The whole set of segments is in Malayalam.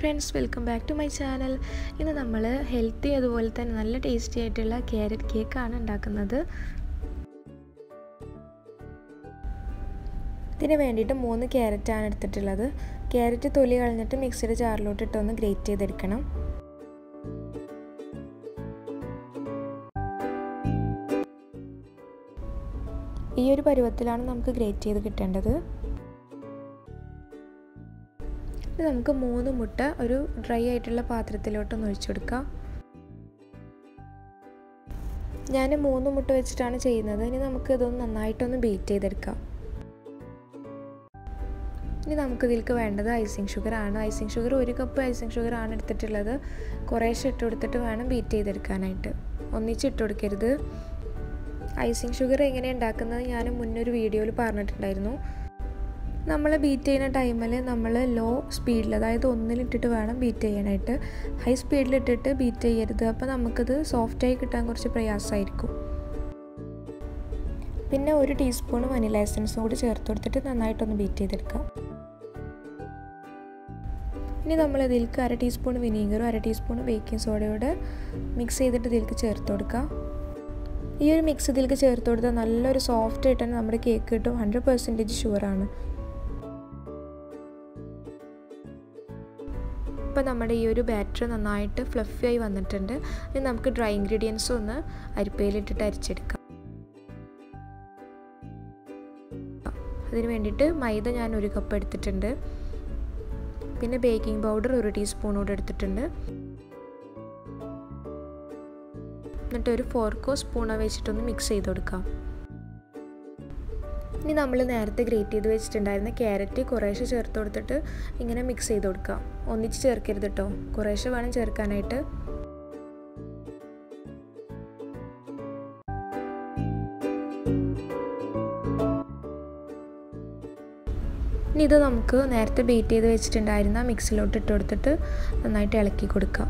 friends welcome back to my channel ഇന്ന് നമ്മൾ ഹെൽത്തി അതുപോലെ തന്നെ നല്ല ടേസ്റ്റി ആയിട്ടുള്ള ക്യാരറ്റ് കേക്കാണ് ഉണ്ടാക്കുന്നത് ഇതിന് വേണ്ടിയിട്ട് മൂന്ന് ക്യാരറ്റാണ് എടുത്തിട്ടുള്ളത് ക്യാരറ്റ് തൊലി കളഞ്ഞിട്ട് മിക്സിയുടെ ജാറിലോട്ട് ഇട്ടൊന്ന് ഗ്രേറ്റ് ചെയ്തെടുക്കണം ഈ ഒരു പരുവത്തിലാണ് നമുക്ക് ഗ്രേറ്റ് ചെയ്ത് കിട്ടേണ്ടത് ഇത് നമുക്ക് മൂന്ന് മുട്ട ഒരു ഡ്രൈ ആയിട്ടുള്ള പാത്രത്തിലോട്ടൊന്ന് ഒഴിച്ചു കൊടുക്കാം ഞാൻ മൂന്ന് മുട്ട വെച്ചിട്ടാണ് ചെയ്യുന്നത് ഇനി നമുക്ക് ഇതൊന്ന് നന്നായിട്ടൊന്ന് ബീറ്റ് ചെയ്തെടുക്കാം ഇനി നമുക്ക് ഇതിലേക്ക് വേണ്ടത് ഐസിങ് ഷുഗർ ആണ് ഐസിങ് ഷുഗർ ഒരു കപ്പ് ഐസിങ് ഷുഗർ ആണ് എടുത്തിട്ടുള്ളത് കുറേശ്ശെ ഇട്ട് കൊടുത്തിട്ട് വേണം ബീറ്റ് ചെയ്തെടുക്കാനായിട്ട് ഒന്നിച്ച് ഇട്ട് കൊടുക്കരുത് ഐസിങ് ഷുഗർ എങ്ങനെ ഉണ്ടാക്കുന്നത് ഞാൻ മുന്നൊരു വീഡിയോയിൽ പറഞ്ഞിട്ടുണ്ടായിരുന്നു നമ്മൾ ബീറ്റ് ചെയ്യുന്ന ടൈമിൽ നമ്മൾ ലോ സ്പീഡിൽ അതായത് ഒന്നിലിട്ടിട്ട് വേണം ബീറ്റ് ചെയ്യാനായിട്ട് ഹൈ സ്പീഡിലിട്ടിട്ട് ബീറ്റ് ചെയ്യരുത് അപ്പോൾ നമുക്കത് സോഫ്റ്റായി കിട്ടാൻ കുറച്ച് പ്രയാസമായിരിക്കും പിന്നെ ഒരു ടീസ്പൂൺ വനില എസൻസും കൂടി ചേർത്ത് കൊടുത്തിട്ട് നന്നായിട്ടൊന്ന് ബീറ്റ് ചെയ്തെടുക്കാം ഇനി നമ്മൾ ഇതിലേക്ക് അര ടീസ്പൂൺ വിനീഗറും അര ടീസ്പൂൺ ബേക്കിംഗ് സോഡയോടെ മിക്സ് ചെയ്തിട്ട് ഇതിലേക്ക് ചേർത്ത് കൊടുക്കാം ഈ ഒരു മിക്സ് ഇതിലേക്ക് ചേർത്ത് കൊടുത്താൽ നല്ലൊരു സോഫ്റ്റ് ആയിട്ട് തന്നെ നമ്മുടെ കേക്ക് കിട്ടും ഹൺഡ്രഡ് പെർസെൻറ്റേജ് ഷുവറാണ് ഇപ്പോൾ നമ്മുടെ ഈ ഒരു ബാറ്റർ നന്നായിട്ട് ഫ്ലഫി ആയി വന്നിട്ടുണ്ട് ഇനി നമുക്ക് ഡ്രൈ ഇൻഗ്രീഡിയൻസ് ഒന്ന് അരിപ്പയിലിട്ടിട്ട് അരിച്ചെടുക്കാം അതിന് വേണ്ടിയിട്ട് മൈദ ഞാൻ ഒരു കപ്പ് എടുത്തിട്ടുണ്ട് പിന്നെ ബേക്കിംഗ് പൗഡർ ഒരു ടീസ്പൂൺ കൂടെ എടുത്തിട്ടുണ്ട് എന്നിട്ട് ഒരു ഫോർക്കോ സ്പൂണോ വെച്ചിട്ടൊന്ന് മിക്സ് ചെയ്ത് കൊടുക്കാം ഇനി നമ്മൾ നേരത്തെ ഗ്രേറ്റ് ചെയ്ത് വെച്ചിട്ടുണ്ടായിരുന്ന ക്യാരറ്റ് കുറേശ്ശെ ചേർത്ത് കൊടുത്തിട്ട് ഇങ്ങനെ മിക്സ് ചെയ്ത് കൊടുക്കാം ഒന്നിച്ച് ചേർക്കരുത് കേട്ടോ കുറേശ്ശെ വേണം ചേർക്കാനായിട്ട് ഇനി ഇത് നമുക്ക് നേരത്തെ ബീറ്റ് ചെയ്ത് വെച്ചിട്ടുണ്ടായിരുന്ന മിക്സിലോട്ട് ഇട്ട് കൊടുത്തിട്ട് നന്നായിട്ട് ഇളക്കി കൊടുക്കാം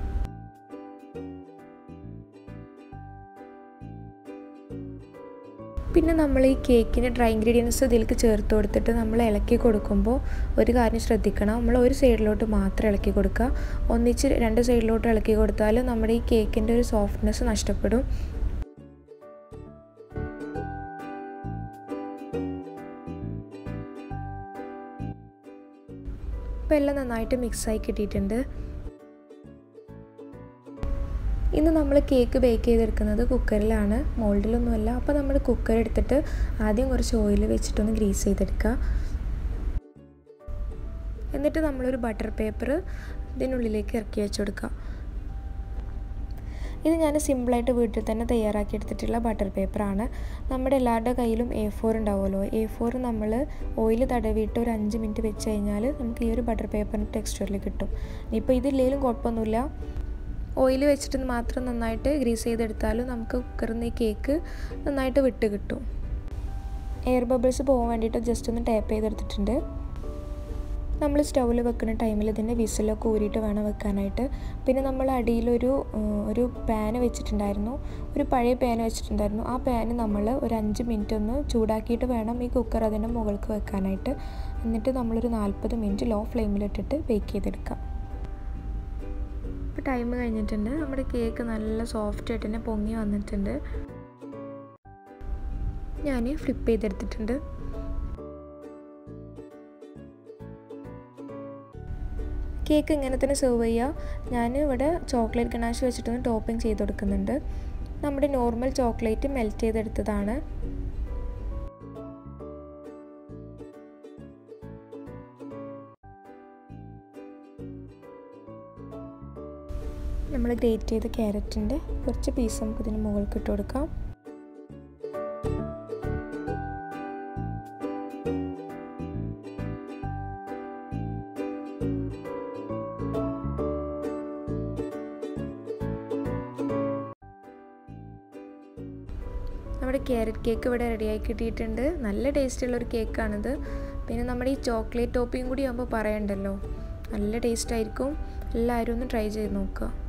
പിന്നെ നമ്മൾ ഈ കേക്കിന് ഡ്രൈ ഇൻഗ്രീഡിയൻസ് ഇതിലേക്ക് ചേർത്ത് കൊടുത്തിട്ട് നമ്മൾ ഇളക്കി കൊടുക്കുമ്പോൾ ഒരു കാര്യം ശ്രദ്ധിക്കണം നമ്മൾ ഒരു സൈഡിലോട്ട് മാത്രം ഇളക്കി കൊടുക്കുക ഒന്നിച്ച് രണ്ട് സൈഡിലോട്ട് ഇളക്കി കൊടുത്താൽ നമ്മുടെ ഈ കേക്കിൻ്റെ ഒരു സോഫ്റ്റ്നെസ് നഷ്ടപ്പെടും ഇപ്പോൾ എല്ലാം നന്നായിട്ട് മിക്സായി കിട്ടിയിട്ടുണ്ട് ഇന്ന് നമ്മൾ കേക്ക് ബേക്ക് ചെയ്തെടുക്കുന്നത് കുക്കറിലാണ് മോൾഡിലൊന്നുമല്ല അപ്പോൾ നമ്മൾ കുക്കർ എടുത്തിട്ട് ആദ്യം കുറച്ച് ഓയിൽ വെച്ചിട്ടൊന്ന് ഗ്രീസ് ചെയ്തെടുക്കുക എന്നിട്ട് നമ്മളൊരു ബട്ടർ പേപ്പർ ഇതിനുള്ളിലേക്ക് ഇറക്കി വെച്ച് കൊടുക്കുക ഇത് ഞാൻ സിമ്പിളായിട്ട് വീട്ടിൽ തന്നെ തയ്യാറാക്കി എടുത്തിട്ടുള്ള ബട്ടർ പേപ്പറാണ് നമ്മുടെ എല്ലാവരുടെ കയ്യിലും എ ഫോർ ഉണ്ടാവുമല്ലോ എ ഫോർ നമ്മൾ ഓയിൽ തടവിയിട്ട് ഒരു അഞ്ച് മിനിറ്റ് വെച്ച് കഴിഞ്ഞാൽ നമുക്ക് ഈ ഒരു ബട്ടർ പേപ്പറിൻ്റെ ടെക്സ്ചറിൽ കിട്ടും ഇപ്പോൾ ഇതില്ലെങ്കിലും കുഴപ്പമൊന്നുമില്ല ഓയിൽ വെച്ചിട്ട് മാത്രം നന്നായിട്ട് ഗ്രീസ് ചെയ്തെടുത്താലും നമുക്ക് കുക്കറിൽ നിന്ന് ഈ കേക്ക് നന്നായിട്ട് വിട്ട് കിട്ടും എയർ ബബിൾസ് പോകാൻ വേണ്ടിയിട്ട് ജസ്റ്റ് ഒന്ന് ടാപ്പ് ചെയ്തെടുത്തിട്ടുണ്ട് നമ്മൾ സ്റ്റൗവിൽ വെക്കുന്ന ടൈമിൽ ഇതിൻ്റെ വിസിലൊക്കെ ഊരിയിട്ട് വേണം വെക്കാനായിട്ട് പിന്നെ നമ്മൾ അടിയിലൊരു ഒരു പാന് വെച്ചിട്ടുണ്ടായിരുന്നു ഒരു പഴയ പാൻ വെച്ചിട്ടുണ്ടായിരുന്നു ആ പാന് നമ്മൾ ഒരു അഞ്ച് മിനിറ്റ് ഒന്ന് ചൂടാക്കിയിട്ട് വേണം ഈ കുക്കർ അതിൻ്റെ മുകൾക്ക് വെക്കാനായിട്ട് എന്നിട്ട് നമ്മളൊരു നാൽപ്പത് മിനിറ്റ് ലോ ഫ്ലെയിമിലിട്ടിട്ട് ബേക്ക് ചെയ്തെടുക്കാം ഇപ്പോൾ ടൈം കഴിഞ്ഞിട്ടുണ്ട് നമ്മുടെ കേക്ക് നല്ല സോഫ്റ്റ് ആയിട്ട് തന്നെ പൊങ്ങി വന്നിട്ടുണ്ട് ഞാൻ ഫ്ലിപ്പ് ചെയ്തെടുത്തിട്ടുണ്ട് കേക്ക് ഇങ്ങനെ തന്നെ സെർവ് ചെയ്യുക ഞാൻ ഇവിടെ ചോക്ലേറ്റ് ഗണാഷ് വെച്ചിട്ടൊന്ന് ടോപ്പിംഗ് ചെയ്ത് കൊടുക്കുന്നുണ്ട് നമ്മുടെ നോർമൽ ചോക്ലേറ്റ് മെൽറ്റ് ചെയ്തെടുത്തതാണ് നമ്മൾ ഗ്രേറ്റ് ചെയ്ത ക്യാരറ്റിൻ്റെ കുറച്ച് പീസ് നമുക്ക് ഇതിന് മുകൾക്ക് ഇട്ട് കൊടുക്കാം നമ്മുടെ ക്യാരറ്റ് കേക്ക് ഇവിടെ റെഡിയായി കിട്ടിയിട്ടുണ്ട് നല്ല ടേസ്റ്റുള്ള ഒരു കേക്കാണിത് പിന്നെ നമ്മുടെ ഈ ചോക്ലേറ്റ് ടോപ്പിയും കൂടി ആകുമ്പോൾ പറയണ്ടല്ലോ നല്ല ടേസ്റ്റ് ആയിരിക്കും എല്ലാവരും ഒന്ന് ട്രൈ ചെയ്ത് നോക്കുക